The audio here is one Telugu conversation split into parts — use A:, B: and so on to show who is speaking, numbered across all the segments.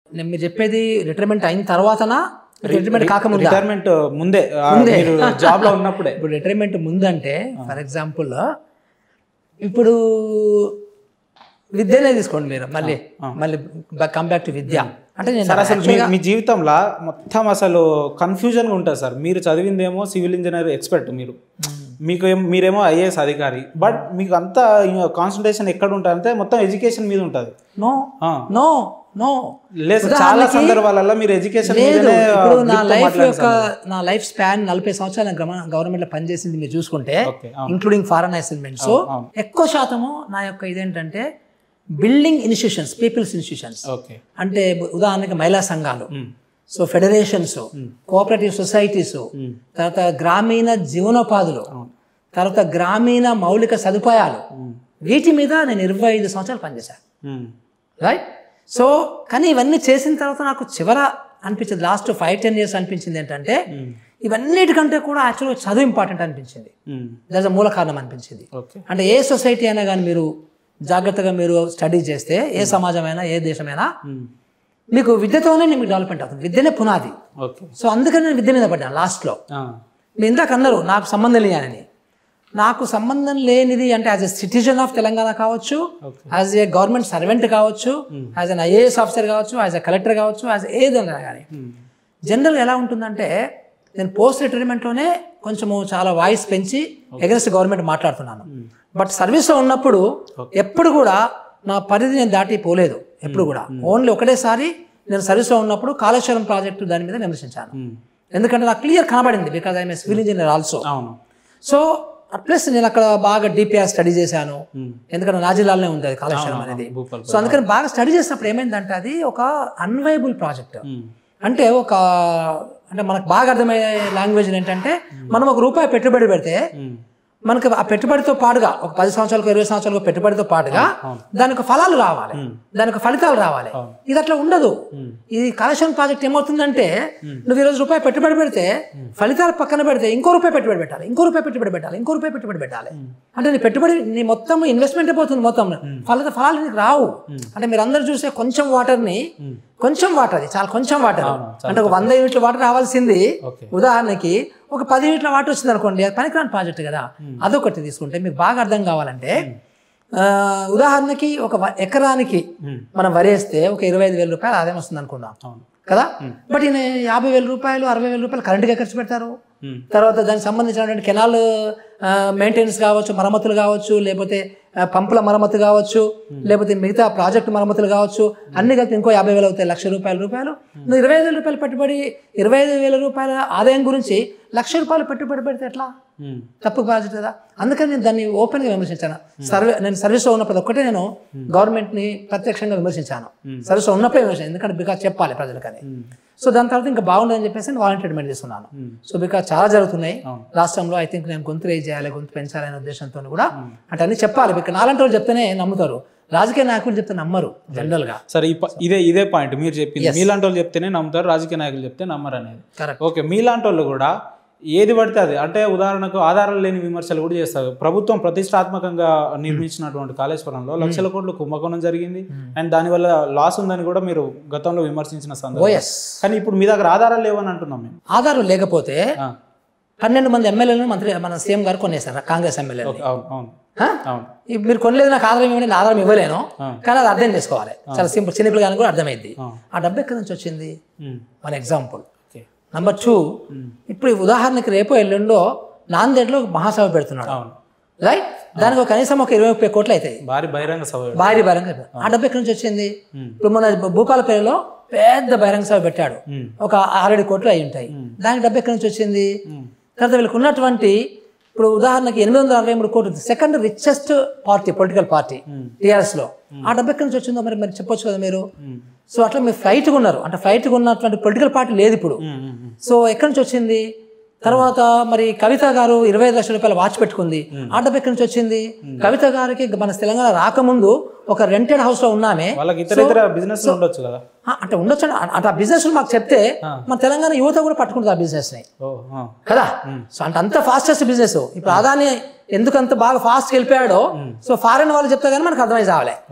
A: నేను మీరు చెప్పేది రిటైర్మెంట్ అయిన తర్వాతనా రిటైర్మెంట్ కాకముందా
B: రిటైర్మెంట్ ముందే ఆ, మీరు జాబ్ లో ఉన్నప్పుడే
A: ఇప్పుడు రిటైర్మెంట్ ముందంటే ఫర్ ఎగ్జాంపుల్ ఇప్పుడు విద్యనే తీసుకోండి మీరు మళ్ళీ మళ్ళీ కమ్ బ్యాక్ టు విద్య అంటే నేను
B: సార్ అసలు మీ మీ జీవితంలో మొత్తం అసలు కన్ఫ్యూజన్ గా ఉంటుంది సార్ మీరు చదివిందేమో సివిల్ ఇంజనీర్ ఎక్స్పర్ట్ మీరు మీకు ఏం మీరేమో ఐఏఎస్ అధికారి బట్ మీకు అంతా కాన్సన్ట్రేషన్ ఎక్కడ ఉంటుంది మొత్తం ఎడ్యుకేషన్ మీద ఉంటుంది
A: నో నో నో
B: లేదు సార్, చాలా సందర్భాలలో మీరు ఎడ్యుకేషన్
A: లేదు
B: మీదనే
A: ఇప్పుడు నా
B: grip తో
A: లైఫ్
B: మాట్లాడారు
A: యొక్క నా లైఫ్ స్పాన్ నలభై సంవత్సరాలు గవర్నమెంట్ లో పనిచేసింది మీరు చూసుకుంటే
B: ఓకే
A: ఇంక్లూడింగ్ ఫారెన్ అసైన్మెంట్స్ ఎక్కువ శాతము నా యొక్క ఇదేంటంటే building institutions people's institutions
B: okay
A: అంటే ఉదాహరణకి మహిళా సంఘాలు సో ఫెడరేషన్స్ కోఆపరేటివ్ సొసైటీస్ తర్వాత గ్రామీణ జీవనోపాధులు తర్వాత గ్రామీణ మౌలిక సదుపాయాలు వీటి మీద నేను ఇరవై ఐదు సంవత్సరాలు పనిచేశాను రైట్ సో కానీ ఇవన్నీ చేసిన తర్వాత నాకు చివర అనిపించింది లాస్ట్ ఫైవ్ టెన్ ఇయర్స్ అనిపించింది ఏంటంటే ఇవన్నిటికంటే కూడా యాక్చువల్గా చదువు ఇంపార్టెంట్ అనిపించింది దట్ మూల కారణం అనిపించింది
B: ఓకే
A: అంటే ఏ సొసైటీ అయినా కానీ మీరు జాగ్రత్తగా మీరు స్టడీ చేస్తే ఏ సమాజమైనా ఏ దేశమైనా మీకు విద్యతోనే మీకు డెవలప్మెంట్ అవుతుంది విద్యనే పునాది
B: ఓకే
A: సో అందుకని నేను విద్య మీద పడ్డాను లాస్ట్లో మీరు ఇందాక అన్నారు నాకు సంబంధం లేదని నాకు సంబంధం లేనిది అంటే as a citizen of Telangana కావచ్చు
B: Okay.
A: As a government servant కావచ్చు యాజ్ అన్ ఐఏఎస్ ఆఫీసర్ కావచ్చు యాజ్ ఎ కలెక్టర్ కావచ్చు యాజ్ ఏదైనా కానీ జనరల్ ఎలా ఉంటుందంటే నేను పోస్ట్ రిటైర్మెంట్లోనే కొంచెము చాలా వాయిస్ పెంచి ఎగరెస్ట్ గవర్నమెంట్ మాట్లాడుతున్నాను బట్ సర్వీస్లో ఉన్నప్పుడు ఎప్పుడు కూడా నా పరిధి నేను దాటి పోలేదు ఎప్పుడు కూడా ఓన్లీ ఒకటేసారి నేను సర్వీస్లో ఉన్నప్పుడు కాళేశ్వరం ప్రాజెక్టు దాని మీద విమర్శించాను ఎందుకంటే నాకు క్లియర్ కనబడింది because I'm civil engineer also
B: అవును
A: సో ప్లస్ నేను అక్కడ బాగా డిపిఆర్ స్టడీ చేశాను ఎందుకంటే నా జిల్లాలోనే ఉంది అది కాళేశ్వరం అనేది
B: భూపాల్
A: సో అందుకని బాగా స్టడీ చేసినప్పుడు ఏమైందంటే అది ఒక అన్వైబుల్ ప్రాజెక్ట్ అంటే ఒక అంటే మనకు బాగా అర్థమయ్యే లాంగ్వేజ్ ఏంటంటే మనం ఒక రూపాయి పెట్టుబడి పెడితే మనకు ఆ పెట్టుబడితో పాటుగా ఒక పది సంవత్సరాలకు ఇరవై సంవత్సరాలకు పెట్టుబడితో పాటుగా దానికి ఫలాలు రావాలి దానికి ఫలితాలు రావాలి ఇది అట్లా ఉండదు ఈ కాళేశ్వరం ప్రాజెక్ట్ ఏమవుతుందంటే నువ్వు ఈరోజు రూపాయి పెట్టుబడి పెడితే ఫలితాలు పక్కన పెడితే ఇంకో రూపాయి పెట్టుబడి పెట్టాలి ఇంకో రూపాయి పెట్టుబడి పెట్టాలి ఇంకో రూపాయి పెట్టుబడి పెట్టాలి అంటే నీ పెట్టుబడి నీ మొత్తం ఇన్వెస్ట్మెంట్ పోతుంది మొత్తం ఫలిత ఫలాలు నీకు రావు అంటే మీరు అందరూ చూసే కొంచెం వాటర్ని కొంచెం వాటర్ అది చాలా కొంచెం వాటర్ అంటే ఒక వంద యూనిట్ల వాటర్ రావాల్సింది
B: ఓకే
A: ఉదాహరణకి ఒక పది యూనిట్ల వాటర్ వచ్చింది అనుకోండి అది పనికిరాని ప్రాజెక్ట్ కదా అదొకటి తీసుకుంటే మీకు బాగా అర్థం కావాలంటే ఆ, ఉదాహరణకి ఒక వ- ఎకరానికి మనం వరేస్తే ఒక ఇరవై ఐదు వేల రూపాయలు ఆదాయం వస్తుంది అనుకుందాం
B: అవును
A: కదా బట్ ఈయన యాభై వేల రూపాయలు అరవై వేల రూపాయలు కరెంట్గా ఖర్చు పెడతారు
B: Hmm.
A: తర్వాత దానికి సంబంధించినటువంటి కెనాల్ మెయింటెనెన్స్ కావచ్చు మరమ్మతులు కావచ్చు లేకపోతే ఆ, పంపుల మరమ్మతు కావచ్చు లేకపోతే మిగతా ప్రాజెక్టు మరమ్మతులు కావచ్చు అన్ని కలిపి ఇంకో యాభై వేలు అవుతాయి లక్ష రూపాయల రూపాయలు నువ్వు ఇరవై ఐదు వేల రూపాయలు పెట్టుబడి ఇరవై ఐదు వేల రూపాయల ఆదాయం గురించి లక్ష రూపాయలు పెట్టుబడి పెడితే ఎట్లా తప్పు ప్రాజెక్ట్ కదా అందుకని నేను దాన్ని ఓపెన్గా విమర్శించాను సర్వే నేను సర్వీస్లో ఉన్నప్పుడు ఒక్కటే నేను గవర్నమెంట్ని ప్రత్యక్షంగా విమర్శించాను సర్వీస్లో ఉన్నప్పుడే విమర్శించాను ఎందుకంటే బికాజ్ చెప్పాలి ప్రజలకని సో దాని తర్వాత ఇంకా బాగుండదని చెప్పేసి నేను వాలంటీర్మెంట్ తీసుకున్నాను సో బికాజ్ చాలా జరుగుతున్నాయి రాష్ట్రంలో ఐ థింక్ నేను గొంతు రేజ్ చేయాలి గొంతు పెంచాలి అనే ఉద్దేశంతో కూడా అంటే అన్ని చెప్పాలి బికాజ్ నాలంటి వాళ్ళు చెప్తేనే నమ్ముతారు రాజకీయ నాయకులు చెప్తే నమ్మరు జనరల్గా
B: సరే ఈ ప- ఇదే ఇదే పాయింట్ మీరు చెప్పింది మీలాంటి వాళ్ళు చెప్తేనే నమ్ముతారు రాజకీయ నాయకులు చెప్తే నమ్మరు అనేది
A: కరెక్ట్
B: ఓకే మీలాంటి వాళ్ళు కూడా ఏది పడితే అది అంటే ఉదాహరణకు ఆధారాలు లేని విమర్శలు కూడా చేస్తారు ప్రభుత్వం ప్రతిష్టాత్మకంగా నిర్మించినటువంటి కాళేశ్వరంలో లక్షల కోట్లు కుంభకోణం జరిగింది అండ్ దానివల్ల లాస్ ఉందని కూడా మీరు గతంలో విమర్శించిన సందర్భం
A: ఓఎస్
B: కానీ ఇప్పుడు మీ దగ్గర ఆధారాలు లేవని అంటున్నాం మేము
A: ఆధారం లేకపోతే
B: ఆ,
A: పన్నెండు మంది ఎమ్మెల్యేలను మంత్రి మన సీఎం గారు కొనేశారు కాంగ్రెస్ ఎమ్మెల్యేలు
B: ఓకే, అవును అవును అవును
A: ఇప్పుడు మీరు కొనలేదు నాకు ఆధారం ఇవ్వండి నేను ఆధారం ఇవ్వలేను
B: ఆ.
A: కానీ అది అర్థం చేసుకోవాలి చాలా సింపుల్ చిన్నపిల్ల కానీ కూడా అర్థమైంది
B: ఆ.
A: ఆ డబ్బు ఎక్కడి నుంచి వచ్చింది
B: ఉమ్,
A: మన ఎగ్జాంపుల్
B: ఓకే
A: నంబర్ టూ ఇప్పుడు ఈ ఉదాహరణకి రేపు ఎల్లుండో నాందేడ్లో ఒక మహాసభ పెడుతున్నాడు
B: అవును
A: రైట్ దానికి ఒక కనీసం ఒక ఇరవై ముప్పై కోట్లు అవుతాయి
B: భారీ బహిరంగ సభ
A: భారీ బహిరంగ సభ. ఆ డబ్బు ఎక్కడి నుంచి వచ్చింది ఇప్పుడు మన భూపాలపల్లిలో పెద్ద బహిరంగ సభ పెట్టాడు
B: ఉమ్,
A: ఒక ఆరేడు కోట్లు అయి ఉంటాయి దానికి డబ్బు ఎక్కడి నుంచి వచ్చింది తర్వాత వీళ్ళకి ఉన్నటువంటి ఇప్పుడు ఉదాహరణకి ఎనిమిది వందల అరవై మూడు కోట్లు second richest party political party TRS లో ఆ డబ్బు ఎక్కడి నుంచి వచ్చిందో మరి మరి చెప్పొచ్చు కదా మీరు సో అట్లా మీరు ఫైట్గా ఉన్నారు అంటే ఫైట్గా ఉన్నటువంటి పొలిటికల్ పార్టీ లేదు ఇప్పుడు
B: ఉమ్, ఉమ్, ఉమ్.
A: సో ఎక్కడి నుంచి వచ్చింది తర్వాత మరి కవిత గారు ఇరవై ఐదు లక్షల రూపాయల వాచ్ పెట్టుకుంది ఆ డబ్బు ఎక్కడి నుంచి వచ్చింది కవిత గారికి మన తెలంగాణ రాకముందు ఒక రెంటెడ్ హౌస్ లో ఉన్నామే
B: వాళ్ళకి ఇతర ఇతర బిజినెస్ ఉండొచ్చు కదా
A: ఆ, అంటే ఉండొచ్చు అంటే అంటే ఆ బిజినెస్ మాకు చెప్తే మన తెలంగాణ యువత కూడా పట్టుకుంటుంది ఆ బిజినెస్ ని
B: ఓ ఆ,
A: కదా సో అంటే అంత ఫాస్టెస్ట్ బిజినెస్ ఇప్పుడు అదాని ఎందుకు అంత బాగా ఫాస్ట్ వెళ్ళిపోయాడో సో ఫారెన్ వాళ్ళు చెప్తే కానీ మనకు అర్థమై చావాలి
B: ఓకే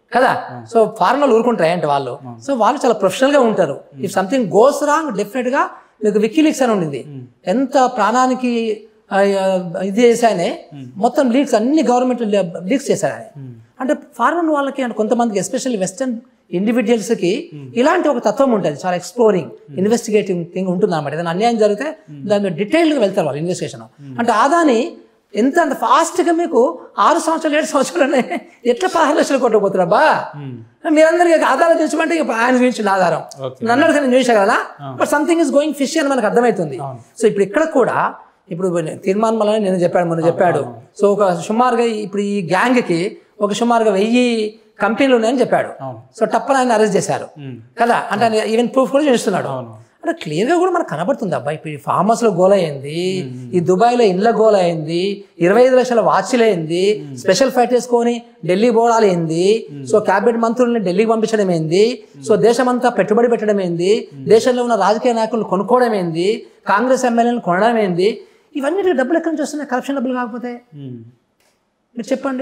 A: కదా సో ఫారెన్ వాళ్ళు ఊరుకుంటారు ఏంటి వాళ్ళు సో వాళ్ళు చాలా ప్రొఫెషనల్ గా ఉంటారు if something goes wrong definite గా మీకు వికీలీక్స్ అని ఉండింది ఎంత ప్రాణానికి ఆ, ఇది చేశానే మొత్తం లీక్స్ అన్ని గవర్నమెంట్ లీక్స్ చేశారు ఆయన అంటే ఫారెన్ వాళ్ళకి అంటే కొంతమందికి ఎస్పెషల్లీ వెస్టర్న్ ఇండివిజువల్స్కి ఇలాంటి ఒక తత్వం ఉంటుంది చాలా ఎక్స్ప్లోరింగ్ ఇన్వెస్టిగేటింగ్ థింగ్ ఉంటుంది అనమాట ఏదైనా అన్యాయం జరిగితే దాని డీటెయిల్గా వెళ్తారు వాళ్ళు ఇన్వెస్టిగేషన్ అంటే ఆదాని ఎంత అంత ఫాస్ట్గా మీకు ఆరు సంవత్సరాలు ఏడు సంవత్సరాలనే ఎట్లా పదహారు లక్షలు కొట్టకపోతున్నారా మీరందరికీ ఆధారం తెచ్చుకుంటే ఇక ఆయన చూపించిన ఆధారం
B: Okay.
A: నన్ను అడిగితే నేను చూసగలనా but something is going fish అని మనకు అర్థమవుతుంది సో ఇప్పుడు ఇక్కడ కూడా ఇప్పుడు తీర్మానం వల్ల నేను చెప్పాడు మొన్న చెప్పాడు సో ఒక సుమారుగా ఇప్పుడు ఈ గ్యాంగ్కి ఒక సుమారుగా వెయ్యి కంపెనీలు ఉన్నాయని చెప్పాడు
B: అవును
A: సో టప్పని ఆయన అరెస్ట్ చేశారు
B: ఉమ్.
A: కదా అంటే ఆయన ఈవెన్ ప్రూఫ్ కూడా చేస్తున్నాడు
B: అవును
A: అంటే క్లియర్గా కూడా మనకు కనబడుతుంది అబ్బాయి ఇప్పుడు ఈ ఫామ్ హౌస్లో గోల అయింది ఈ దుబాయ్లో ఇండ్ల గోల అయింది ఇరవై ఐదు లక్షల వాచ్లు అయింది స్పెషల్ ఫ్లైట్ వేసుకొని ఢిల్లీ పోవడాలు ఏంది సో క్యాబినెట్ మంత్రుల్ని ఢిల్లీకి పంపించడం ఏంది సో దేశమంతా పెట్టుబడి పెట్టడం ఏంది దేశంలో ఉన్న రాజకీయ నాయకులను కొనుక్కోవడం ఏంది కాంగ్రెస్ ఎమ్మెల్యేలను కొనడం ఏంది ఇవన్నీ డబ్బులు ఎక్కడి నుంచి వస్తున్నాయి కరప్షన్ డబ్బులు కాకపోతే
B: ఉమ్.
A: మీరు చెప్పండి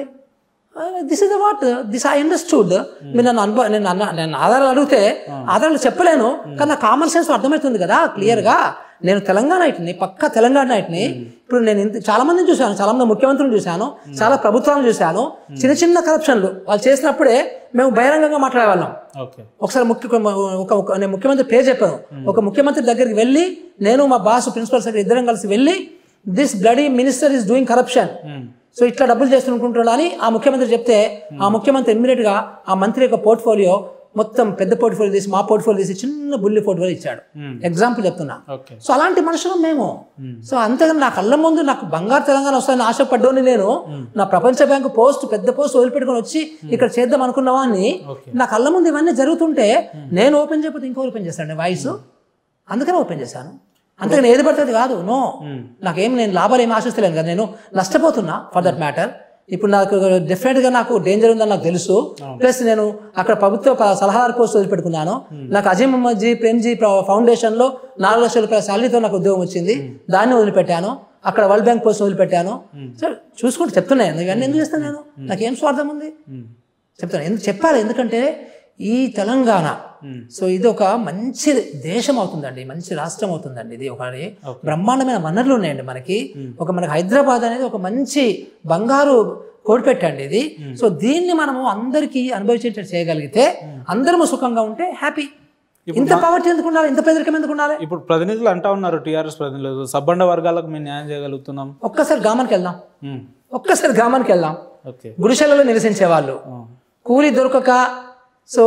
A: this is the what this I understood మీరు నన్ను అనుభవ నేను అన్న నేను ఆధారాలు అడిగితే ఆధారాలు చెప్పలేను కానీ నా కామన్ సెన్స్ అర్థమవుతుంది కదా క్లియర్గా నేను తెలంగాణ ఐటిని పక్క తెలంగాణ ఐటిని ఇప్పుడు నేను ఇంత చాలా మందిని చూశాను చాలా మంది ముఖ్యమంత్రులను చూశాను చాలా ప్రభుత్వాలను చూశాను చిన్న చిన్న కరప్షన్లు వాళ్ళు చేసినప్పుడే మేము బహిరంగంగా మాట్లాడేవాళ్ళం
B: ఓకే
A: ఒకసారి ముఖ్య ఒక ఒక నేను ముఖ్యమంత్రి పేరు చెప్పాను ఒక ముఖ్యమంత్రి దగ్గరికి వెళ్ళి నేను మా బాస్ ప్రిన్సిపల్ సెక్రటరీ ఇద్దరం కలిసి వెళ్ళి this bloody minister is doing corruption
B: um.
A: So ఇట్లా డబ్బులు చేస్తునుకుంటున్నాడు అని ఆ ముఖ్యమంత్రి చెప్తే ఆ ముఖ్యమంత్రి immediate గా ఆ మంత్రి యొక్క పోర్ట్ఫోలియో మొత్తం పెద్ద పోర్ట్ఫోలియో తీసి మా పోర్ట్ఫోలియో తీసి చిన్న బుల్లి పోర్ట్ఫోలియో ఇచ్చాడు
B: ఉమ్.
A: ఎగ్జాంపుల్ చెప్తున్నా
B: ఓకే
A: సో అలాంటి మనుషులు మేము సో అంతేగాని నా కళ్ళ ముందు నాకు బంగారు తెలంగాణ వస్తాయని ఆశపడ్డోని నేను నా ప్రపంచ బ్యాంకు పోస్ట్ పెద్ద పోస్ట్ వదిలిపెట్టుకొని వచ్చి ఇక్కడ చేద్దాం అనుకున్నవాన్ని
B: ఓకే
A: నా కళ్ళ ముందు ఇవన్నీ జరుగుతుంటే నేను ఓపెన్ చేయకపోతే ఇంకో ఓపెన్ చేస్తాను వాయిస్ అందుకనే ఓపెన్ చేశాను అంతేగాని ఏది పడుతుంది కాదు నో
B: ఉమ్.
A: నాకేం నేను లాభాలు ఏమి ఆశిస్తలేను కదా నేను నష్టపోతున్నా ఫర్ దట్ మ్యాటర్ ఇప్పుడు నాకు డెఫినెట్గా నాకు డేంజర్ ఉందని నాకు తెలుసు ప్లస్ నేను అక్కడ ప్రభుత్వ ప- సలహాదారు పోస్ట్ వదిలిపెట్టుకున్నాను నాకు అజీమ్ మహమ్మద్ జీ ప్రేమ్జీ ప్ర- ఫౌండేషన్లో నాలుగు లక్షల రూపాయల శాలరీతో నాకు ఉద్యోగం వచ్చింది దాన్ని వదిలిపెట్టాను అక్కడ వరల్డ్ బ్యాంక్ పోస్ట్ వదిలిపెట్టాను సో చూసుకుంటూ చెప్తున్నాను ఇవన్నీ ఎందుకు చేస్తాను నేను నాకేం స్వార్థం ఉంది
B: ఉమ్.
A: చెప్తాను ఎందుకు చెప్పాలి ఎందుకంటే ఈ తెలంగాణ
B: ఉమ్.
A: సో ఇది ఒక మంచి దేశం అవుతుందండి మంచి రాష్ట్రం అవుతుందండి ఇది ఒక బ్రహ్మాండమైన వనరులు ఉన్నాయండి మనకి ఒక మనకి హైదరాబాద్ అనేది ఒక మంచి బంగారు కోడిపెట్టండి ఇది సో దీన్ని మనము అందరికీ అనుభవించేటట్టు చేయగలిగితే అందరము సుఖంగా ఉంటే హ్యాపీ ఇంత పవర్టీ ఎందుకు ఉండాలి ఇంత పేదరికం ఎందుకు ఉండాలి
B: ఇప్పుడు ప్రతినిధులు అంటా ఉన్నారు టీఆర్ఎస్ ప్రతినిధులు సబ్బండ వర్గాలకు మేము న్యాయం చేయగలుగుతున్నాం
A: ఒక్కసారి గ్రామానికి వెళ్దాం
B: ఉమ్.
A: ఒక్కసారి గ్రామానికి వెళ్దాం
B: ఓకే
A: గుడిసెలలో నివసించే వాళ్ళు
B: ఆ.
A: కూలి దొరకక సో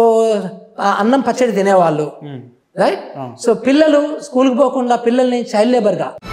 A: ఆ అన్నం పచ్చడి తినేవాళ్ళు
B: ఉమ్.
A: రైట్ సో పిల్లలు స్కూల్కి పోకుండా పిల్లల్ని చైల్డ్ లేబర్గా